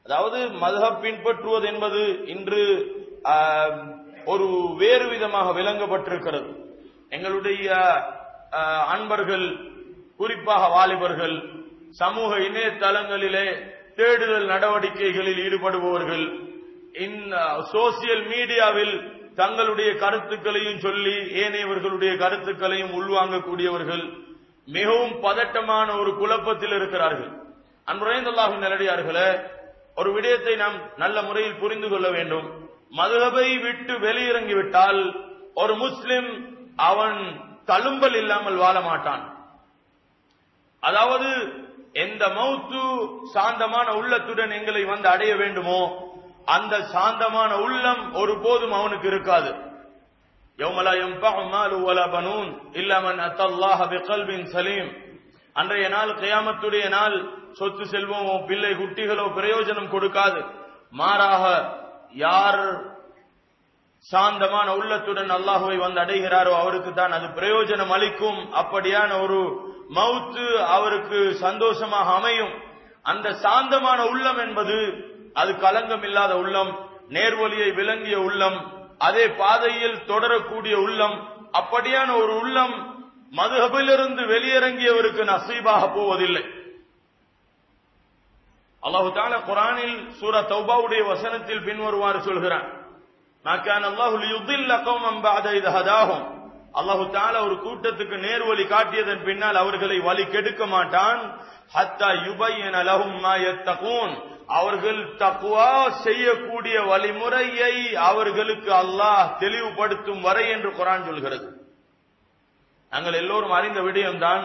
அதாவது மதுஹப் பின்பற்றுவது என்பது இன்று ஆஹ், ஒரு வேறு விதமாக விளங்கப்பட்டிருக்கிறது எங்களுடைய ஆஹ், அன்பர்கள் குறிப்பாக வாலிபர்கள் சமூக இணையதளங்களிலே தேடுதல் நடவடிக்கைகளில் ஈடுபடுபவர்கள் இந்த சோசியல் மீடியாவில் தங்களுடைய கருத்துக்களையும் சொல்லி ஏனையவர்களுடைய கருத்துக்களையும் உள்வாங்கக்கூடியவர்கள் மிகவும் பதட்டமான ஒரு குழப்பத்தில் இருக்கிறார்கள் அன்புரைந்தல்லாஹு நிலடியார்களே ஒரு விடயத்தை நாம் நல்ல முறையில் புரிந்து கொள்ள வேண்டும் மதுகபை விட்டு வெளியிறங்கிவிட்டால் ஒரு முஸ்லிம் அவன் தழும்பல் இல்லாமல் வாழ மாட்டான் அதாவது எந்த மௌத்து சாந்தமான உள்ளத்துடன் எங்களை வந்து அடைய வேண்டுமோ அந்த சாந்தமான உள்ளம் ஒருபோதும் அவனுக்கு இருக்காது يوم لا ينفع مال ولا بنون إلا من أتى الله بقلب سليم அன்றைய நாள் கியாமத்துடைய நாள் சொத்து செல்வமோ பிள்ளை குட்டிகளோ பிரயோஜனம் கொடுக்காது மாறாக யார் சாந்தமான உள்ளத்துடன் அல்லாஹுவை வந்து அடைகிறாரோ அவருக்கு தான் அது பிரயோஜனம் அளிக்கும் அப்படியான ஒரு மவுத்து அவருக்கு சந்தோஷமாக அமையும் அந்த சாந்தமான உள்ளம் என்பது அது களங்கம் இல்லாத உள்ளம் நேர்வழியை விளங்கிய உள்ளம் அதே பாதையில் தொடரக்கூடிய உள்ளம் அப்படியான ஒரு உள்ளம் மதுஹபிலிருந்து வெளியிறங்கியவருக்கு நசீபாக போவதில்லை அல்லாஹு தால குரானில் சூரா தௌபாவுடைய வசனத்தில் பின்வருமாறு சொல்கிறான் நாக்கான் அல்லாஹு யுதில்ல கௌமம் பஅத இத ஹதாஹும் அல்லாஹு தால ஒரு கூட்டத்துக்கு நேர்வழி காட்டியதன் பின்னால் அவர்களை வழி கெடுக்க மாட்டான் ஹத்தா யுபையன லஹும் மா யத்தகூன் அவர்கள் தக்குவா செய்யக்கூடிய வழிமுறையை அவர்களுக்கு அல்லாஹ் தெளிவுபடுத்தும் வரை என்று குரான் சொல்கிறது நாங்கள் எல்லோரும் அறிந்த விடயம்தான்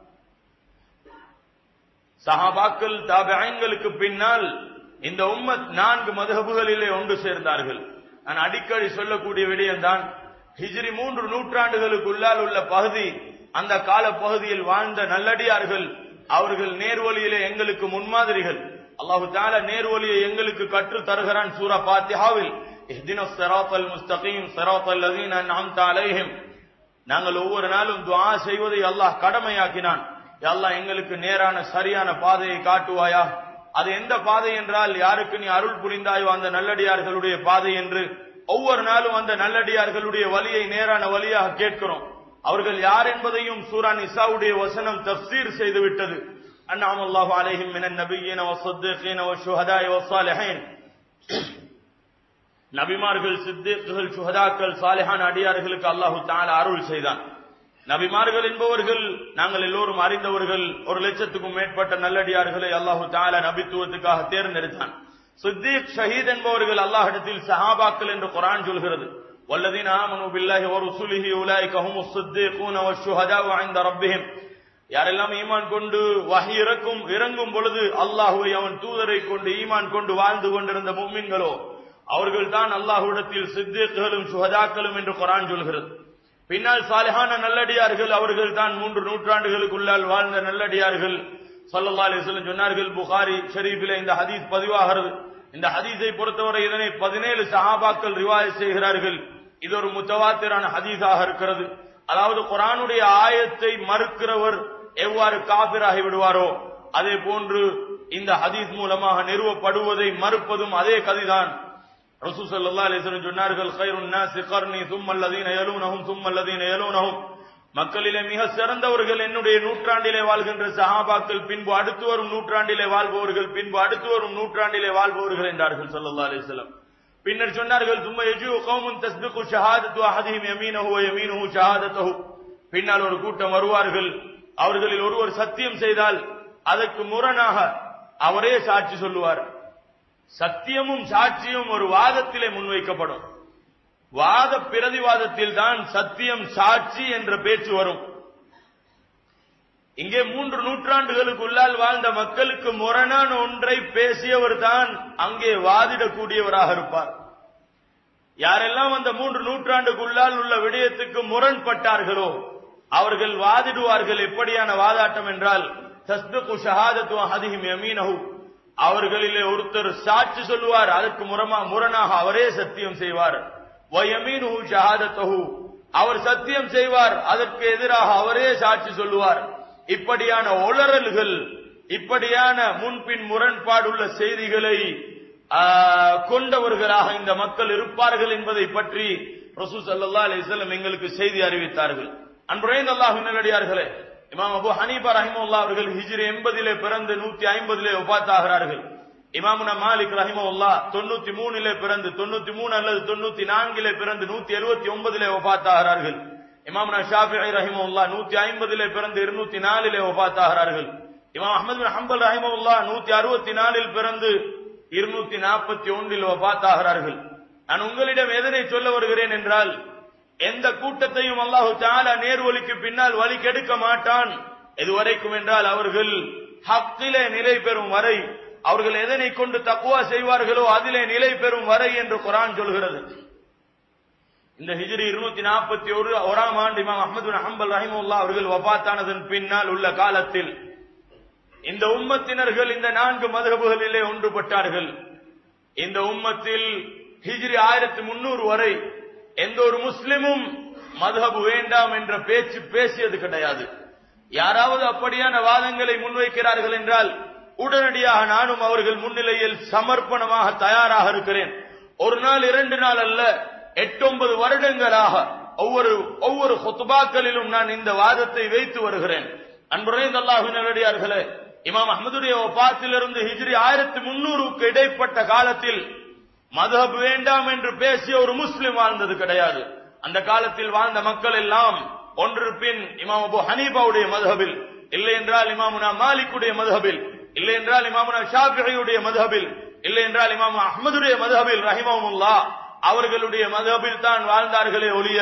சஹாபாக்கள் தாபியங்களுக்கு பின்னால் இந்த உம்மத் நான்கு மதுஹபுகளிலே ஒன்று சேர்ந்தார்கள் நான் அடிக்கடி சொல்லக்கூடிய விடயம்தான் ஹிஜ்ரி மூன்று நூற்றாண்டுகளுக்குள்ளால் உள்ள பகுதி அந்த கால பகுதியில் வாழ்ந்த நல்லடியார்கள் அவர்கள் நேர்வழியிலே எங்களுக்கு முன்மாதிரிகள் அல்லாஹு தால நேர்வழியை எங்களுக்கு கற்று தருகிறான் சூரா பாத்தியாவில் இஹ்தின சிராத்தல் முஸ்தகீம் சிராத்தல் லதீன அன்அம்த அலைஹிம் நாங்கள் ஒவ்வொரு நாளும் துஆ செய்வதை அல்லாஹ் கடமையாக்கினான் யா அல்லாஹ் எங்களுக்கு நேரான சரியான பாதையை காட்டுவாயா அது எந்த பாதை என்றால் யாருக்கு நீ அருள் புரிந்தாயோ அந்த நல்லடியார்களுடைய பாதை என்று ஒவ்வொரு நாளும் அந்த நல்லடியார்களுடைய வழியை நேரான வழியாக கேட்கிறோம் அவர்கள் யார் என்பதையும் சூரா நிசாவுடைய வசனம் தஃசீர் செய்து விட்டது அன்நாம் அல்லாஹு அலைஹிம் மினன் நபியீன வஸத்திகீன வஷுஹதாய் வஸாலிஹீன் நபிமார்கள் சித்திகள் சுஹதாக்கள் சாலிஹான் அடியார்களுக்கு அல்லாஹு தால அருள் செய்தான் நபிமார்கள் என்பவர்கள் நாங்கள் எல்லோரும் அறிந்தவர்கள் ஒரு லட்சத்துக்கும் மேற்பட்ட நல்லடியார்களை அல்லாஹு தால நபித்துவத்துக்காக தேர்ந்தெடுத்தான் சித்திக் ஷஹீத் என்பவர்கள் அல்லாஹிடத்தில் சஹாபாக்கள் என்று குரான் சொல்கிறது والذين آمنوا بالله ورسله أولئك هم الصديقون والشهداء عند ربهم யாரெல்லாம் ஈமான் கொண்டு வஹி இறக்கும் இறங்கும் பொழுது அல்லாஹுவை அவன் தூதரை கொண்டு ஈமான் கொண்டு வாழ்ந்து கொண்டிருந்த மும்மின்களோ அவர்கள் தான் அல்லாஹுடத்தில் சித்திகளும் சுகதாக்களும் என்று குரான் சொல்கிறது பின்னால் சாலிஹான நல்லடியார்கள் அவர்கள் தான் மூன்று நூற்றாண்டுகளுக்குள்ளால் வாழ்ந்த நல்லடியார்கள் சல்லல்லா அலிஸ்லம் சொன்னார்கள் புகாரி ஷரீஃபிலே இந்த ஹதீஸ் பதிவாகிறது இந்த ஹதீஸை பொறுத்தவரை இதனை பதினேழு சஹாபாக்கள் ரிவாய் செய்கிறார்கள் இது ஒரு முத்தவாத்திரான ஹதீஸாக இருக்கிறது அதாவது குரானுடைய ஆயத்தை மறுக்கிறவர் எவ்வாறு காபிராகி விடுவாரோ அதே போன்று இந்த ஹதீஸ் மூலமாக நிறுவப்படுவதை மறுப்பதும் அதே கதிதான் ரசூ ஸல்லல்லாஹு அலைஹி வஸல்லம் சொன்னார்கள் கைருன் நாஸி கர்னி ثم الذين يلونهم ثم الذين يلونهم மக்களிலே மிக சிறந்தவர்கள் என்னுடைய நூற்றாண்டிலே வாழ்கின்ற சஹாபாக்கள் பின்பு அடுத்து வரும் நூற்றாண்டிலே வாழ்பவர்கள் பின்பு அடுத்து வரும் நூற்றாண்டிலே வாழ்பவர்கள் என்றார்கள் ஸல்லல்லாஹு அலைஹி வஸல்லம் பின்னர் சொன்னார்கள் ثم يجيء قوم تسبق شهادة احدهم يمينه ويمينه شهادته பின்னால் ஒரு கூட்டம் வருவார்கள் அவர்களில் ஒருவர் சத்தியம் செய்தால் அதற்கு முரணாக அவரே சாட்சி சொல்லுவார் சத்தியமும் சாட்சியும் ஒரு வாதத்திலே முன்வைக்கப்படும் வாத பிரதிவாதத்தில் தான் சத்தியம் சாட்சி என்ற பேச்சு வரும் இங்கே மூன்று நூற்றாண்டுகளுக்குள்ளால் வாழ்ந்த மக்களுக்கு முரணான ஒன்றை பேசியவர் தான் அங்கே வாதிடக்கூடியவராக இருப்பார் யாரெல்லாம் அந்த மூன்று நூற்றாண்டுக்குள்ளால் உள்ள விடயத்துக்கு முரண்பட்டார்களோ அவர்கள் வாதிடுவார்கள் எப்படியான வாதாட்டம் என்றால் தஸ்துகு ஷஹாதத்து ஹதிஹிம் யமீனஹு அவர்களிலே ஒருத்தர் சாட்சி சொல்லுவார் அதற்கு முறமா முரணாக அவரே சத்தியம் செய்வார் வயமீனுஹு ஷஹாதத்தஹு அவர் சத்தியம் செய்வார் அதற்கு எதிராக அவரே சாட்சி சொல்லுவார் இப்படியான ஒளறல்கள் இப்படியான முன்பின் முரண்பாடுள்ள செய்திகளை ஆஹ், கொண்டவர்களாக இந்த மக்கள் இருப்பார்கள் என்பதை பற்றி ரசூ ஸல்லல்லாஹு அலைஹி வஸல்லம் எங்களுக்கு செய்தி அறிவித்தார்கள் அன்புரைந்த அல்லாஹ்வின் நல்லடியார்களே இமாம் அபு ஹனீஃபா ரஹிமஹுல்லாஹ் அவர்கள் ஹிஜ்ரி 80 பிறந்து 150 வஃபாத்தாகிறார்கள் இமாமுனா மாலிக் ரஹிமஹுல்லா தொண்ணூத்தி மூணிலே பிறந்து தொண்ணூத்தி மூணு அல்லது தொண்ணூத்தி நான்கிலே பிறந்து நூத்தி எழுபத்தி ஒன்பதிலே ஒபாத்தாகிறார்கள் இமாமுனா ஷாஃபிஐ ரஹிமஹுல்லா நூத்தி ஐம்பதிலே பிறந்து இருநூத்தி நாலிலே ஒபாத்தாகிறார்கள் இமாம் அஹமது பின் ஹம்பல் ரஹிமஹுல்லா நூத்தி அறுபத்தி நாலில் பிறந்து இருநூத்தி நாற்பத்தி ஒன்றில் ஒபாத்தாகிறார்கள் நான் உங்களிடம் எதனை சொல்ல வருகிறேன் என்றால் எந்த கூட்டத்தையும் அல்லாஹு தாலா நேர்வழிக்கு பின்னால் வழி கெடுக்க மாட்டான் எதுவரைக்கும் என்றால் அவர்கள் ஹக்கிலே நிலை பெறும் வரை அவர்கள் எதனை கொண்டு தக்குவா செய்வார்களோ அதிலே நிலை பெறும் வரை என்று குரான் சொல்கிறது இந்த ஹிஜ்ரி இருநூத்தி நாற்பத்தி ஒரு ஓராம் ஆண்டு இமாம் அஹமது பின் ஹம்பல் ரஹிமுல்லா அவர்கள் வபாத்தானதன் பின்னால் உள்ள காலத்தில் இந்த உம்மத்தினர்கள் இந்த நான்கு மதகுகளிலே ஒன்றுபட்டார்கள் இந்த உம்மத்தில் ஹிஜ்ரி ஆயிரத்தி முன்னூறு வரை எந்த ஒரு முஸ்லிமும் மதுஹபு வேண்டாம் என்ற பேச்சு பேசியது கிடையாது யாராவது அப்படியான வாதங்களை முன்வைக்கிறார்கள் என்றால் உடனடியாக நானும் அவர்கள் முன்னிலையில் சமர்ப்பணமாக தயாராக இருக்கிறேன் ஒரு நாள் இரண்டு நாள் அல்ல எட்டொன்பது வருடங்களாக ஒவ்வொரு ஒவ்வொரு ஹொத்துபாக்களிலும் நான் இந்த வாதத்தை வைத்து வருகிறேன் அன்புரைந்த அல்லாஹு நல்லடியார்களே இமாம் அஹமதுடைய ஒப்பாத்திலிருந்து ஹிஜ்ரி ஆயிரத்தி முன்னூறுக்கு இடைப்பட்ட காலத்தில் மதஹப் வேண்டாம் என்று பேசிய ஒரு முஸ்லிம் வாழ்ந்தது கிடையாது அந்த காலத்தில் வாழ்ந்த மக்கள் எல்லாம் ஒன்று பின் இமாம் அபு ஹனீபாவுடைய மதஹபில் இல்லை என்றால் இமாமுனா மாலிக்குடைய மதஹபில் இல்லை என்றால் இமாமுனா ஷாஃபியுடைய மதஹபில் இல்லை என்றால் இமாம் அஹ்மதுடைய மதஹபில் ரஹிமமுல்லா அவர்களுடைய மதஹபில் தான் வாழ்ந்தார்களே ஒழிய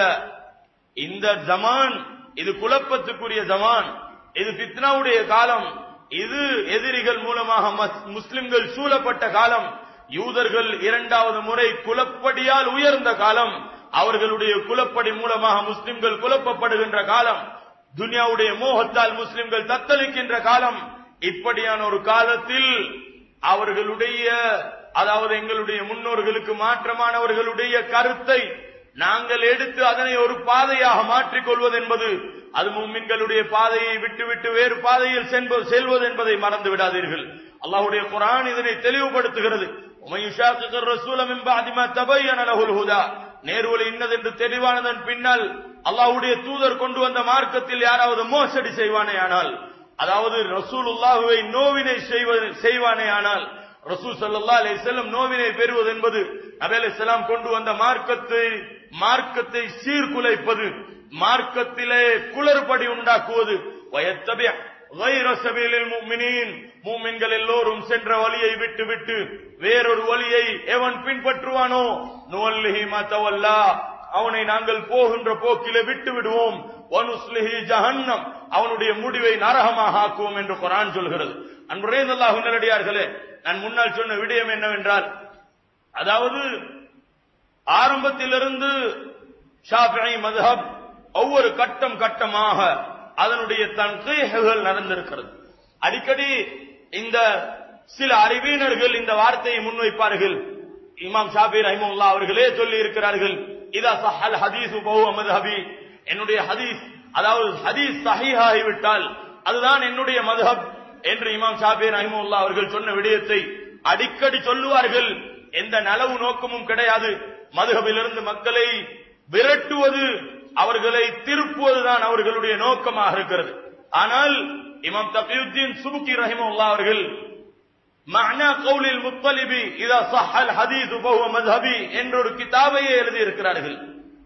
இந்த ஜமான் இது குழப்பத்துக்குரிய ஜமான் இது ஃபித்னாவுடைய காலம் இது எதிரிகள் மூலமாக மஸ்- முஸ்லிம்கள் சூழப்பட்ட காலம் யூதர்கள் இரண்டாவது முறை குலப்படியால் உயர்ந்த காலம் அவர்களுடைய குலப்படி மூலமாக முஸ்லிம்கள் குழப்பப்படுகின்ற காலம் துனியாவுடைய மோகத்தால் முஸ்லிம்கள் தத்தளிக்கின்ற காலம் இப்படியான ஒரு காலத்தில் அவர்களுடைய அதாவது எங்களுடைய முன்னோர்களுக்கு மாற்றமானவர்களுடைய கருத்தை நாங்கள் எடுத்து அதனை ஒரு பாதையாக மாற்றிக் கொள்வது என்பது அது மும்மின்களுடைய பாதையை விட்டுவிட்டு வேறு பாதையில் சென்ப- செல்வது என்பதை மறந்து விடாதீர்கள் அல்லாஹ்வுடைய குர்ஆன் இதனை தெளிவுபடுத்துகிறது وَمَن يُشَاقِقِ الرَّسُولَ مِن بَعْدِ مَا تَبَيَّنَ لَهُ الْهُدَى நேர்வழி இன்னதென்று தெளிவானதன் பின்னால் அல்லாஹ்வுடைய தூதர் கொண்டு வந்த மார்க்கத்தில் யாராவது மோசடி செய்வானே ஆனால் அதாவது ரசூலுல்லாஹுவை நோவினை செய்வது செய்வானே ஆனால் ரசூல் ஸல்லல்லாஹு அலைஹி வஸல்லம் நோவினை பெறுவது என்பது நபி அலைஹிஸ்ஸலாம் கொண்டு வந்த மார்க்கத்தை மார்க்கத்தை சீர்குலைப்பது மார்க்கத்திலே குளறுபடி உண்டாக்குவது வயத்தபி غير سبيل المؤمنين மூமின்கள் எல்லோரும் சென்ற வழியை விட்டுவிட்டு வேறொரு வழியை எவன் பின்பற்றுவானோ நுவல்லிஹி மா தவல்லா அவனை நாங்கள் போகின்ற போக்கிலே விட்டு விடுவோம் வனுஸ்லிஹி ஜஹன்னம் அவனுடைய முடிவை நரகமாக ஆக்குவோம் என்று குர்ஆன் சொல்கிறது அன்புரே அல்லாஹ் நல்லடியார்களே நான் முன்னால் சொன்ன விடயம் என்னவென்றால் அதாவது ஆரம்பத்திலிருந்து ஷாஃபிஐ மذஹப் ஒவ்வொரு கட்டம் கட்டமாக அதனுடைய தன்கீஹுகள் நடந்திருக்கிறது அடிக்கடி இந்த சில அறிவினர்கள் இந்த வார்த்தையை முன்வைப்பார்கள் இமாம் ஷாபி ரஹிமுல்லா அவர்களே சொல்லி இருக்கிறார்கள் இதா சஹல் ஹதீஸ் பஹு மذஹபி என்னுடைய ஹதீஸ் அதாவது ஹதீஸ் சஹீஹாகிவிட்டால் அதுதான் என்னுடைய மذஹப் என்று இமாம் ஷாபி ரஹிமுல்லா அவர்கள் சொன்ன விடயத்தை அடிக்கடி சொல்லுவார்கள் எந்த நலவு நோக்கமும் கிடையாது மதுகபிலிருந்து மக்களை விரட்டுவது அவர்களை திருப்புவதுதான் அவர்களுடைய நோக்கமாக இருக்கிறது ஆனால் இமாம் தபியுத்தீன் சுபுக்கி ரஹிமுல்லா அவர்கள் மஅனா கௌலில் முத்தலிபி இதா சஹல் ஹதீஸ் பஹுவ மذهபி என்ற ஒரு கிதாபையே எழுதி இருக்கிறார்கள்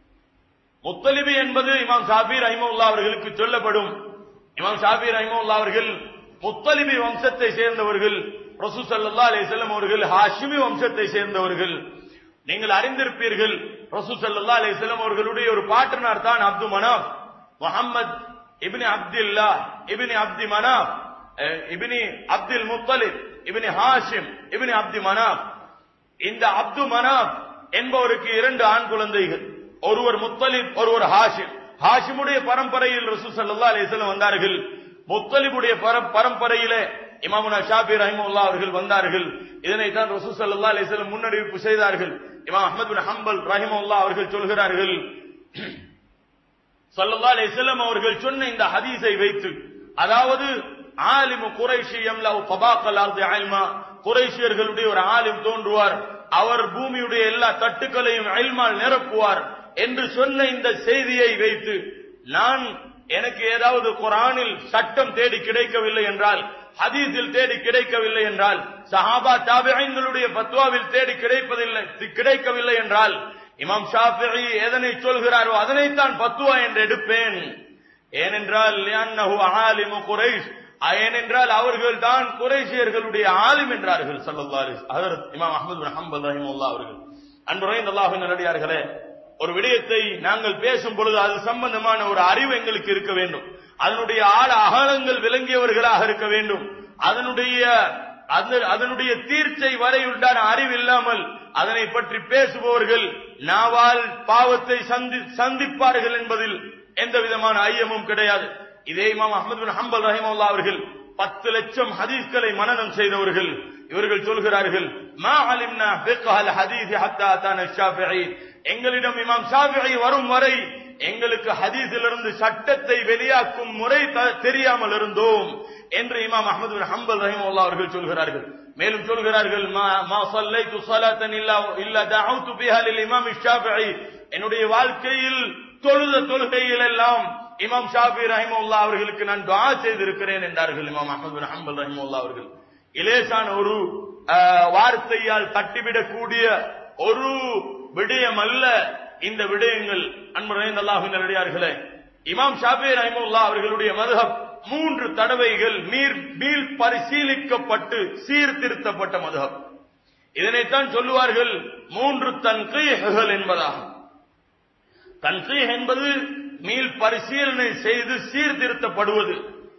முத்தலிபி என்பது இமாம் ஷாபி ரஹிமுல்லா அவர்களுக்கு சொல்லப்படும் இமாம் ஷாபி ரஹிமுல்லா அவர்கள் முத்தலிபி வம்சத்தை சேர்ந்தவர்கள் ரசூ ஸல்லல்லாஹு அலைஹி வஸல்லம் அவர்கள் ஹாஷிமி வம்சத்தை சேர்ந்தவர்கள் நீங்கள் அறிந்திருப்பீர்கள் ரசூ ஸல்லல்லாஹு அலைஹி வஸல்லம் அவர்களுடைய ஒரு பாட்டனார் தான் அப்து மனாஃப் முஹம்மத் இப்னி அப்துல்லா இப்னி அப்தி மனாஃப் அஹ், இப்னி அப்துல் முத்தலிப் இப்னி ஹாஷிம் இப்னி அப்தி மனாஃப் இந்த அப்து மனாப் என்பவருக்கு இரண்டு ஆண் குழந்தைகள் ஒருவர் முத்தலிப் ஒருவர் ஹாஷிம் ஹாஷிமுடைய பரம்பரையில் ரசூல் ஸல்லல்லாஹு அலைஹி வஸல்லம் வந்தார்கள் முத்தலிபுடைய பர- பரம்பரையிலே இமாமுனா ஷாபி ரஹிமஹுல்லா அவர்கள் வந்தார்கள் இதனை தான் ரசூல் ஸல்லல்லாஹு அலைஹி வஸல்லம் முன்னறிவிப்பு செய்தார்கள் இமாம் அஹ்மத் பின் ஹம்பல் ரஹிமஹுல்லா அவர்கள் சொல்கிறார்கள் ஸல்லல்லாஹு அலைஹி வஸல்லம் அவர்கள் சொன்ன இந்த ஹதீஸை வைத்து அதாவது ஆலிமு குறைஷி யம்லவு தபாக்கல் அர்தி இல்மா குறைஷியர்களுடைய ஒரு ஆலிம் தோன்றுவார் அவர் பூமியுடைய எல்லா தட்டுக்களையும் அயல்மால் நிரப்புவார் என்று சொன்ன இந்த செய்தியை வைத்து நான் எனக்கு ஏதாவது குரானில் சட்டம் தேடி கிடைக்கவில்லை என்றால் ஹதீஸில் தேடி கிடைக்கவில்லை என்றால் சஹாபா தாபிஐன்களுடைய பத்வாவில் தேடி கிடைப்பதில்லை கிடைக்கவில்லை என்றால் இமாம் ஷாஃபிஈ எதனை சொல்கிறாரோ அதனைத்தான் பத்துவா என்று எடுப்பேன் ஏனென்றால் லிஅன்னஹு ஆலிமு குரைஷ் ஏனென்றால் அவர்கள் தான் குறைஷியர்களுடைய ஆலிம் என்றார்கள் ஸல்லல்லாஹு அலைஹி ஹஜரத் இமாம் அஹ்மத் பின் ஹம்பல் ரஹிமஹுல்லாஹ் அவர்கள் அன்புரை அல்லாஹ்வின் நல்லடியார்களே ஒரு விடயத்தை நாங்கள் பேசும் பொழுது அது சம்பந்தமான ஒரு அறிவு எங்களுக்கு இருக்க வேண்டும் அதனுடைய ஆழ அகலங்கள் விளங்கியவர்களாக இருக்க வேண்டும் அதனுடைய அந்த- அதனுடைய தீர்ச்சை வரை உண்டான அறிவு இல்லாமல் அதனை பற்றி பேசுபவர்கள் நாவால் பாவத்தை சந்தி சந்திப்பார்கள் என்பதில் எந்த விதமான ஐயமும் கிடையாது இதே இமாம் அஹ்மது பின் ஹம்பல் ரஹிமவுல்லா அவர்கள் பத்து லட்சம் ஹதீஸ்களை மனனம் செய்தவர்கள் இவர்கள் சொல்கிறார்கள் மா அலிம்னா ஃபிக்ஹல் ஹதீஸ் ஹத்தா அதான ஷாஃபிஈ எங்களிடம் இமாம் ஷாஃபிஈ வரும் வரை எங்களுக்கு ஹதீஸிலிருந்து சட்டத்தை வெளியாக்கும் முறை த- தெரியாமல் இருந்தோம் என்று இமாம் அஹ்மது பின் ஹம்பல் ரஹிமவுல்லா அவர்கள் சொல்கிறார்கள் மேலும் சொல்கிறார்கள் மா மா ஸல்லைத்து ஸலாத்தன் இல்லா இல்லா தஅவுது பிஹா லில் இமாம் ஷாஃபிஈ என்னுடைய வாழ்க்கையில் தொழுத தொழுகையில் எல்லாம் இமாம் ஷாஃபி ரஹிமவுல்லா அவர்களுக்கு நான் துஆ செய்திருக்கிறேன் என்றார்கள் இமாம் அஹ்மது பின் ஹம்பல் ரஹிமவுல்லா அவர்கள் இலேசான ஒரு ஆஹ், வார்த்தையால் தட்டிவிடக்கூடிய ஒரு விடயம் அல்ல இந்த விடயங்கள் அன்பு நிறைந்த அல்லாஹின் நல்லடியார்களே இமாம் ஷாஃபி ரஹிமவுல்லா அவர்களுடைய மதுஹப் மூன்று தடவைகள் மீர் மீள் பரிசீலிக்கப்பட்டு சீர்திருத்தப்பட்ட மதுஹப் இதனைத்தான் சொல்லுவார்கள் மூன்று தன்கீஹ்கள் என்பதாகும் தன்கீஹ் என்பது மீள் பரிசீலனை செய்து சீர்திருத்தப்படுவது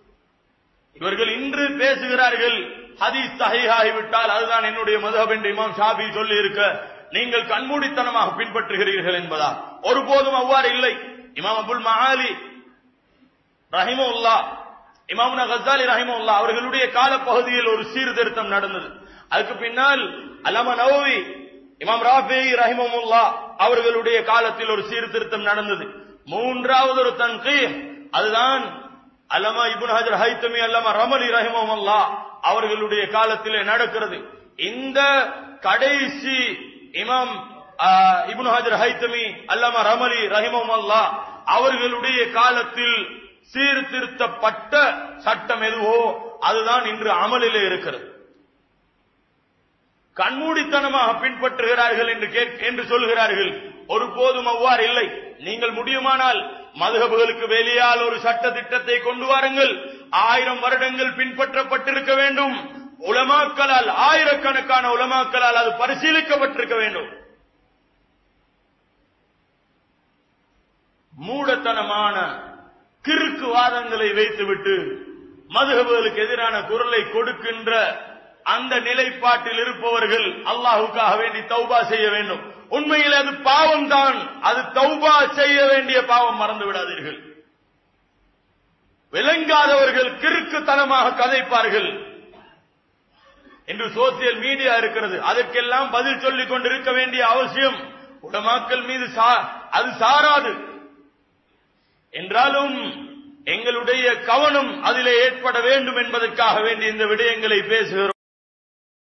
இவர்கள் இன்று பேசுகிறார்கள் ஹதீஸ் சஹீஹாகிவிட்டால் அதுதான் என்னுடைய மதுஹப் என்று இமாம் ஷாபி சொல்லி இருக்க நீங்கள் கண்மூடித்தனமாக பின்பற்றுகிறீர்கள் என்பதா ஒருபோதும் அவ்வாறு இல்லை இமாம் அபுல் மஹாலி ரஹிமுல்லா இமாமுனா கசாலி ரஹிமுல்லா அவர்களுடைய காலப்பகுதியில் ஒரு சீர்திருத்தம் நடந்தது அதுக்கு பின்னால் அலம நவவி இமாம் ராஃபி ரஹிமமுல்லா அவர்களுடைய காலத்தில் ஒரு சீர்திருத்தம் நடந்தது மூன்றாவது ஒரு தன்கீ அதுதான் அல்லமா இப்னு ஹஜர் ஹைத்தமி அல்லமா ரமலி ரஹிமமுல்லா அவர்களுடைய காலத்திலே நடக்கிறது இந்த கடைசி இமாம் ஆஹ், இப்னு ஹஜர் ஹைத்தமி அல்லமா ரமலி ரஹிமமுல்லா அவர்களுடைய காலத்தில் சீர்திருத்தப்பட்ட சட்டம் எதுவோ அதுதான் இன்று அமலிலே இருக்கிறது கண்மூடித்தனமாக பின்பற்றுகிறார்கள் என்று கேட்- என்று சொல்கிறார்கள் ஒருபோதும் அவ்வாறு இல்லை நீங்கள் முடியுமானால் மதுகபுகளுக்கு வெளியால் ஒரு சட்ட திட்டத்தை கொண்டு வாருங்கள் ஆயிரம் வருடங்கள் பின்பற்றப்பட்டிருக்க வேண்டும் உலமாக்களால் ஆயிரக்கணக்கான உலமாக்களால் அது பரிசீலிக்கப்பட்டிருக்க வேண்டும் மூடத்தனமான கிறுக்கு வாதங்களை வைத்துவிட்டு மதுகபுகளுக்கு எதிரான குரலை கொடுக்கின்ற அந்த நிலைப்பாட்டில் இருப்பவர்கள் அல்லாஹுக்காக வேண்டி தௌபா செய்ய வேண்டும் உண்மையில் அது பாவம் தான் அது தௌபா செய்ய வேண்டிய பாவம் மறந்து விடாதீர்கள் விளங்காதவர்கள் கிறுக்குத்தனமாக கதைப்பார்கள் என்று சோசியல் மீடியா இருக்கிறது அதற்கெல்லாம் பதில் சொல்லிக் கொண்டிருக்க வேண்டிய அவசியம் உடமாக்கள் மீது சா- அது சாராது என்றாலும் எங்களுடைய கவனம் அதிலே ஏற்பட வேண்டும் என்பதற்காக வேண்டி இந்த விடயங்களை பேசுகிறோம்